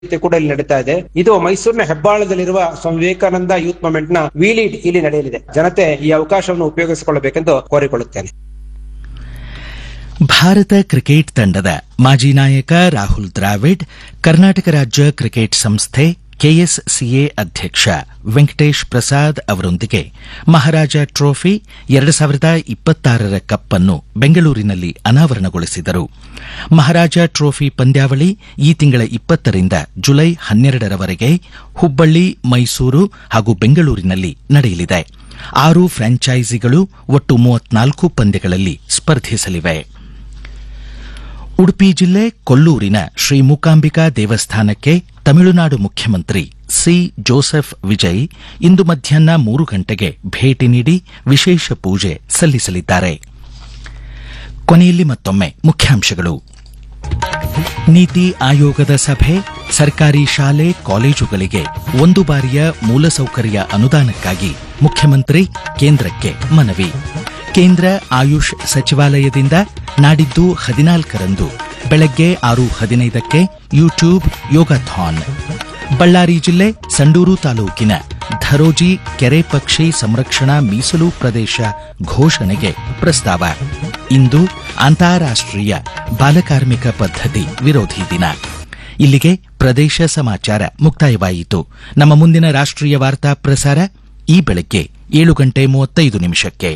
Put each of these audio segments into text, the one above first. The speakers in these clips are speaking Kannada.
ಕೂಡ ಇಲ್ಲಿ ನಡೀತಾ ಇದೆ ಇದು ಮೈಸೂರಿನ ಹೆಬ್ಬಾಳದಲ್ಲಿರುವ ಸ್ವಾಮಿ ವಿವೇಕಾನಂದ ಯೂತ್ ಮೂವ್ಮೆಂಟ್ ನ ವಿಲೀಡ್ ಇಲ್ಲಿ ನಡೆಯಲಿದೆ ಜನತೆ ಈ ಅವಕಾಶವನ್ನು ಉಪಯೋಗಿಸಿಕೊಳ್ಳಬೇಕೆಂದು ಕೋರಿಕೊಳ್ಳುತ್ತೇನೆ ಭಾರತ ಕ್ರಿಕೆಟ್ ತಂಡದ ಮಾಜಿ ನಾಯಕ ರಾಹುಲ್ ದ್ರಾವಿಡ್ ಕರ್ನಾಟಕ ರಾಜ್ಯ ಕ್ರಿಕೆಟ್ ಸಂಸ್ಥೆ ಕೆಎಸ್ಸಿಎ ಅಧ್ಯಕ್ಷ ವೆಂಕಟೇಶ್ ಪ್ರಸಾದ್ ಅವರೊಂದಿಗೆ ಮಹಾರಾಜ ಟ್ರೋಫಿ ಎರಡು ಸಾವಿರದ ಇಪ್ಪತ್ತಾರರ ಕಪ್ ಅನ್ನು ಬೆಂಗಳೂರಿನಲ್ಲಿ ಅನಾವರಣಗೊಳಿಸಿದರು ಮಹಾರಾಜ ಟ್ರೋಫಿ ಪಂದ್ಯಾವಳಿ ಈ ತಿಂಗಳ ಇಪ್ಪತ್ತರಿಂದ ಜುಲೈ ಹನ್ನೆರಡರವರೆಗೆ ಹುಬ್ಬಳ್ಳಿ ಮೈಸೂರು ಹಾಗೂ ಬೆಂಗಳೂರಿನಲ್ಲಿ ನಡೆಯಲಿದೆ ಆರು ಫ್ರಾಂಚೈಸಿಗಳು ಒಟ್ಟು ಮೂವತ್ನಾಲ್ಕು ಪಂದ್ಯಗಳಲ್ಲಿ ಸ್ಪರ್ಧಿಸಲಿವೆ ಉಡುಪಿ ಜಿಲ್ಲೆ ಕೊಲ್ಲೂರಿನ ಶ್ರೀ ಮೂಕಾಂಬಿಕಾ ದೇವಸ್ಥಾನಕ್ಕೆ ತಮಿಳುನಾಡು ಮುಖ್ಯಮಂತ್ರಿ ಸಿ ಜೋಸೆಫ್ ವಿಜಯ್ ಇಂದು ಮಧ್ಯಾಹ್ನ ಮೂರು ಗಂಟೆಗೆ ಭೇಟಿ ನೀಡಿ ವಿಶೇಷ ಪೂಜೆ ಸಲ್ಲಿಸಲಿದ್ದಾರೆ ಕೊನೆಯಲ್ಲಿ ಮತ್ತೊಮ್ಮೆ ಮುಖ್ಯಾಂಶಗಳು ನೀತಿ ಆಯೋಗದ ಸಭೆ ಸರ್ಕಾರಿ ಶಾಲೆ ಕಾಲೇಜುಗಳಿಗೆ ಒಂದು ಬಾರಿಯ ಮೂಲಸೌಕರ್ಯ ಅನುದಾನಕ್ಕಾಗಿ ಮುಖ್ಯಮಂತ್ರಿ ಕೇಂದ್ರಕ್ಕೆ ಮನವಿ ಕೇಂದ್ರ ಆಯುಷ್ ಸಚಿವಾಲಯದಿಂದ ನಾಡಿದ್ದು ಹದಿನಾಲ್ಕರಂದು ಬೆಳಗ್ಗೆ ಆರು ಹದಿನೈದಕ್ಕೆ ಯೂಟ್ಯೂಬ್ ಯೋಗಾಥಾನ್ ಬಳ್ಳಾರಿ ಜಿಲ್ಲೆ ಸಂಡೂರು ತಾಲೂಕಿನ ಧರೋಜಿ ಕೆರೆ ಪಕ್ಷಿ ಸಂರಕ್ಷಣಾ ಮೀಸಲು ಪ್ರದೇಶ ಘೋಷಣೆಗೆ ಪ್ರಸ್ತಾವ ಇಂದು ಅಂತಾರಾಷ್ಟ್ರೀಯ ಬಾಲಕಾರ್ಮಿಕ ಪದ್ಧತಿ ವಿರೋಧಿ ದಿನ ಇಲ್ಲಿಗೆ ಪ್ರದೇಶ ಸಮಾಚಾರ ಮುಕ್ತಾಯವಾಯಿತು ನಮ್ಮ ಮುಂದಿನ ರಾಷ್ಟ್ರೀಯ ವಾರ್ತಾ ಪ್ರಸಾರ ಈ ಬೆಳಗ್ಗೆ ಏಳು ಗಂಟೆ ಮೂವತ್ತೈದು ನಿಮಿಷಕ್ಕೆ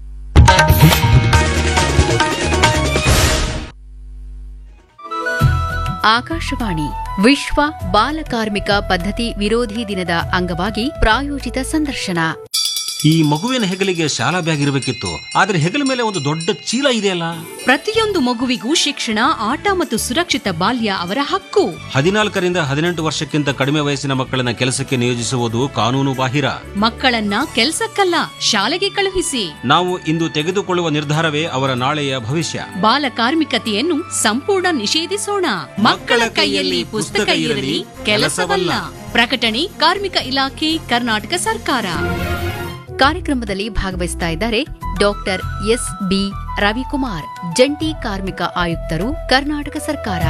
ಆಕಾಶವಾಣಿ ವಿಶ್ವ ಬಾಲಕಾರ್ಮಿಕ ಪದ್ಧತಿ ವಿರೋಧಿ ದಿನದ ಅಂಗವಾಗಿ ಪ್ರಾಯೋಜಿತ ಸಂದರ್ಶನ ಈ ಮಗುವಿನ ಹೆಗಲಿಗೆ ಶಾಲಾ ಬ್ಯಾಗ್ ಇರಬೇಕಿತ್ತು ಆದ್ರೆ ಹೆಗಲ ಮೇಲೆ ಒಂದು ದೊಡ್ಡ ಚೀಲ ಇದೆಯಲ್ಲ ಪ್ರತಿಯೊಂದು ಮಗುವಿಗೂ ಶಿಕ್ಷಣ ಆಟ ಮತ್ತು ಸುರಕ್ಷಿತ ಬಾಲ್ಯ ಅವರ ಹಕ್ಕು ಹದಿನಾಲ್ಕರಿಂದ ಹದಿನೆಂಟು ವರ್ಷಕ್ಕಿಂತ ಕಡಿಮೆ ವಯಸ್ಸಿನ ಮಕ್ಕಳನ್ನ ಕೆಲಸಕ್ಕೆ ನಿಯೋಜಿಸುವುದು ಕಾನೂನು ಬಾಹಿರ ಮಕ್ಕಳನ್ನ ಕೆಲ್ಸಕ್ಕಲ್ಲ ಶಾಲೆಗೆ ಕಳುಹಿಸಿ ನಾವು ಇಂದು ತೆಗೆದುಕೊಳ್ಳುವ ನಿರ್ಧಾರವೇ ಅವರ ನಾಳೆಯ ಭವಿಷ್ಯ ಬಾಲ ಕಾರ್ಮಿಕತೆಯನ್ನು ಸಂಪೂರ್ಣ ನಿಷೇಧಿಸೋಣ ಮಕ್ಕಳ ಕೈಯಲ್ಲಿ ಪುಸ್ತಕ ಇರಲಿ ಕೆಲಸವಲ್ಲ ಪ್ರಕಟಣೆ ಕಾರ್ಮಿಕ ಇಲಾಖೆ ಕರ್ನಾಟಕ ಸರ್ಕಾರ ಕಾರ್ಯಕ್ರಮದಲ್ಲಿ ಭಾಗವಹಿಸ್ತಾ ಇದ್ದಾರೆ ಡಾಕ್ಟರ್ ಎಸ್ ಬಿ ರವಿಕುಮಾರ್ ಜಂಟಿ ಕಾರ್ಮಿಕ ಆಯುಕ್ತರು ಕರ್ನಾಟಕ ಸರ್ಕಾರ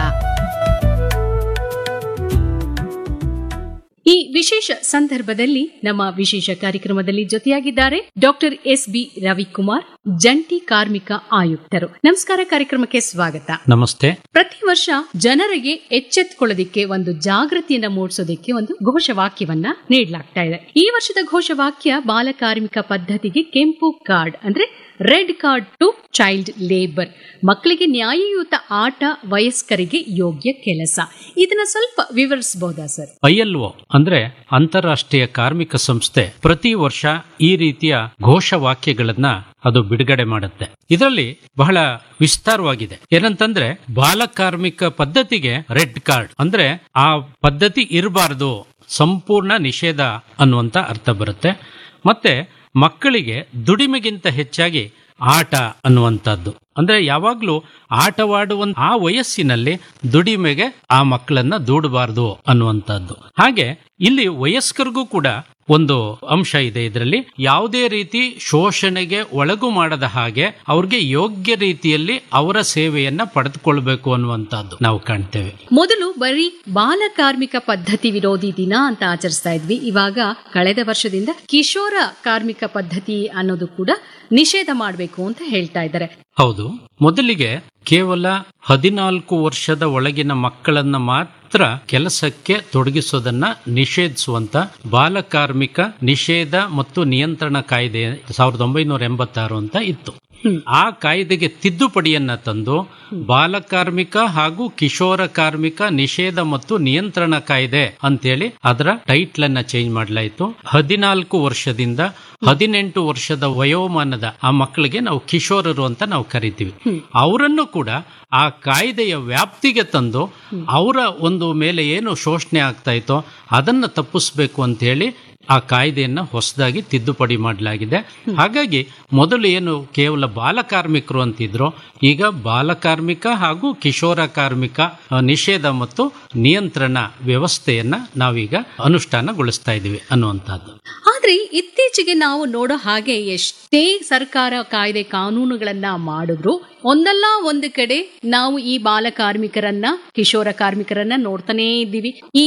ಈ ವಿಶೇಷ ಸಂದರ್ಭದಲ್ಲಿ ನಮ್ಮ ವಿಶೇಷ ಕಾರ್ಯಕ್ರಮದಲ್ಲಿ ಜೊತೆಯಾಗಿದ್ದಾರೆ ಡಾಕ್ಟರ್ ಎಸ್ ಬಿ ರವಿಕುಮಾರ್ ಜಂಟಿ ಕಾರ್ಮಿಕ ಆಯುಕ್ತರು ನಮಸ್ಕಾರ ಕಾರ್ಯಕ್ರಮಕ್ಕೆ ಸ್ವಾಗತ ನಮಸ್ತೆ ಪ್ರತಿ ವರ್ಷ ಜನರಿಗೆ ಎಚ್ಚೆತ್ಕೊಳ್ಳೋದಿಕ್ಕೆ ಒಂದು ಜಾಗೃತಿಯನ್ನ ಮೂಡಿಸೋದಕ್ಕೆ ಒಂದು ಘೋಷವಾಕ್ಯವನ್ನ ನೀಡಲಾಗ್ತಾ ಇದೆ ಈ ವರ್ಷದ ಘೋಷವಾಕ್ಯ ಬಾಲ ಕಾರ್ಮಿಕ ಪದ್ಧತಿಗೆ ಕೆಂಪು ಕಾರ್ಡ್ ಅಂದ್ರೆ red card to child labour ಮಕ್ಕಳಿಗೆ ನ್ಯಾಯಯುತ ಆಟ ವಯಸ್ಕರಿಗೆ ಯೋಗ್ಯ ಕೆಲಸ ಇದನ್ನ ಸ್ವಲ್ಪ ವಿವರಿಸಬಹುದಾ ಸರ್ ಐಎಲ್ಒ ಅಂದ್ರೆ ಅಂತಾರಾಷ್ಟ್ರೀಯ ಕಾರ್ಮಿಕ ಸಂಸ್ಥೆ ಪ್ರತಿ ವರ್ಷ ಈ ರೀತಿಯ ಘೋಷವಾಕ್ಯಗಳನ್ನ ಅದು ಬಿಡುಗಡೆ ಮಾಡುತ್ತೆ ಇದರಲ್ಲಿ ಬಹಳ ವಿಸ್ತಾರವಾಗಿದೆ ಏನಂತಂದ್ರೆ ಬಾಲ ಕಾರ್ಮಿಕ ಪದ್ಧತಿಗೆ ರೆಡ್ ಕಾರ್ಡ್ ಅಂದ್ರೆ ಆ ಪದ್ಧತಿ ಇರಬಾರದು ಸಂಪೂರ್ಣ ನಿಷೇಧ ಅನ್ನುವಂತ ಅರ್ಥ ಬರುತ್ತೆ ಮತ್ತೆ ಮಕ್ಕಳಿಗೆ ದುಡಿಮೆಗಿಂತ ಹೆಚ್ಚಾಗಿ ಆಟ ಅನ್ನುವಂಥದ್ದು ಅಂದ್ರೆ ಯಾವಾಗ್ಲೂ ಆಟವಾಡುವ ಆ ವಯಸ್ಸಿನಲ್ಲಿ ದುಡಿಮೆಗೆ ಆ ಮಕ್ಕಳನ್ನ ದೂಡಬಾರದು ಅನ್ನುವಂಥದ್ದು ಹಾಗೆ ಇಲ್ಲಿ ವಯಸ್ಕರಿಗೂ ಕೂಡ ಒಂದು ಅಂಶ ಇದೆ ಇದರಲ್ಲಿ ಯಾವುದೇ ರೀತಿ ಶೋಷಣೆಗೆ ಒಳಗು ಮಾಡದ ಹಾಗೆ ಅವ್ರಿಗೆ ಯೋಗ್ಯ ರೀತಿಯಲ್ಲಿ ಅವರ ಸೇವೆಯನ್ನ ಪಡೆದುಕೊಳ್ಬೇಕು ಅನ್ನುವಂಥದ್ದು ನಾವು ಕಾಣ್ತೇವೆ ಮೊದಲು ಬರೀ ಬಾಲ ಕಾರ್ಮಿಕ ಪದ್ಧತಿ ವಿರೋಧಿ ದಿನ ಅಂತ ಆಚರಿಸ್ತಾ ಇದ್ವಿ ಇವಾಗ ಕಳೆದ ವರ್ಷದಿಂದ ಕಿಶೋರ ಕಾರ್ಮಿಕ ಪದ್ಧತಿ ಅನ್ನೋದು ಕೂಡ ನಿಷೇಧ ಮಾಡಬೇಕು ಅಂತ ಹೇಳ್ತಾ ಇದ್ದಾರೆ ಹೌದು ಮೊದಲಿಗೆ ಕೇವಲ ಹದಿನಾಲ್ಕು ವರ್ಷದ ಒಳಗಿನ ಮಕ್ಕಳನ್ನ ಮಾತ್ರ ಕೆಲಸಕ್ಕೆ ತೊಡಗಿಸೋದನ್ನ ನಿಷೇಧಿಸುವಂತ ಬಾಲ ಕಾರ್ಮಿಕ ನಿಷೇಧ ಮತ್ತು ನಿಯಂತ್ರಣ ಕಾಯ್ದೆ ಸಾವಿರದ ಒಂಬೈನೂರ ಎಂಬತ್ತಾರು ಅಂತ ಇತ್ತು ಆ ಕಾಯ್ದೆಗೆ ತಿದ್ದುಪಡಿಯನ್ನ ತಂದು ಬಾಲ ಕಾರ್ಮಿಕ ಹಾಗೂ ಕಿಶೋರ ಕಾರ್ಮಿಕ ನಿಷೇಧ ಮತ್ತು ನಿಯಂತ್ರಣ ಕಾಯ್ದೆ ಅಂತೇಳಿ ಅದರ ಟೈಟ್ಲ್ ಅನ್ನ ಚೇಂಜ್ ಮಾಡಲಾಯಿತು ಹದಿನಾಲ್ಕು ವರ್ಷದಿಂದ ಹದಿನೆಂಟು ವರ್ಷದ ವಯೋಮಾನದ ಆ ಮಕ್ಕಳಿಗೆ ನಾವು ಕಿಶೋರರು ಅಂತ ನಾವು ಕರಿತೀವಿ ಅವರನ್ನು ಕೂಡ ಆ ಕಾಯ್ದೆಯ ವ್ಯಾಪ್ತಿಗೆ ತಂದು ಅವರ ಒಂದು ಮೇಲೆ ಏನು ಶೋಷಣೆ ಆಗ್ತಾ ಇತ್ತೋ ಅದನ್ನ ತಪ್ಪಿಸ್ಬೇಕು ಅಂತ ಹೇಳಿ ಆ ಕಾಯ್ದೆಯನ್ನ ಹೊಸದಾಗಿ ತಿದ್ದುಪಡಿ ಮಾಡಲಾಗಿದೆ ಹಾಗಾಗಿ ಮೊದಲು ಏನು ಕೇವಲ ಬಾಲ ಕಾರ್ಮಿಕರು ಅಂತಿದ್ರು ಈಗ ಬಾಲ ಕಾರ್ಮಿಕ ಹಾಗೂ ಕಿಶೋರ ಕಾರ್ಮಿಕ ಆ, ನಿಷೇಧ ಮತ್ತು ನಿಯಂತ್ರಣ ವ್ಯವಸ್ಥೆಯನ್ನ ನಾವೀಗ ಅನುಷ್ಠಾನಗೊಳಿಸ್ತಾ ಇದ್ದೀವಿ ಅನ್ನುವಂಥದ್ದು ಆದ್ರೆ ಇತ್ತೀಚೆಗೆ ಇತ್ತೀಚೆಗೆ ನಾವು ನೋಡೋ ಹಾಗೆ ಎಷ್ಟೇ ಸರ್ಕಾರ ಕಾಯ್ದೆ ಕಾನೂನುಗಳನ್ನ ಮಾಡಿದ್ರು ಒಂದಲ್ಲ ಒಂದು ಕಡೆ ನಾವು ಈ ಬಾಲ ಕಾರ್ಮಿಕರನ್ನ ಕಿಶೋರ ಕಾರ್ಮಿಕರನ್ನ ನೋಡ್ತಾನೇ ಇದ್ದೀವಿ ಈ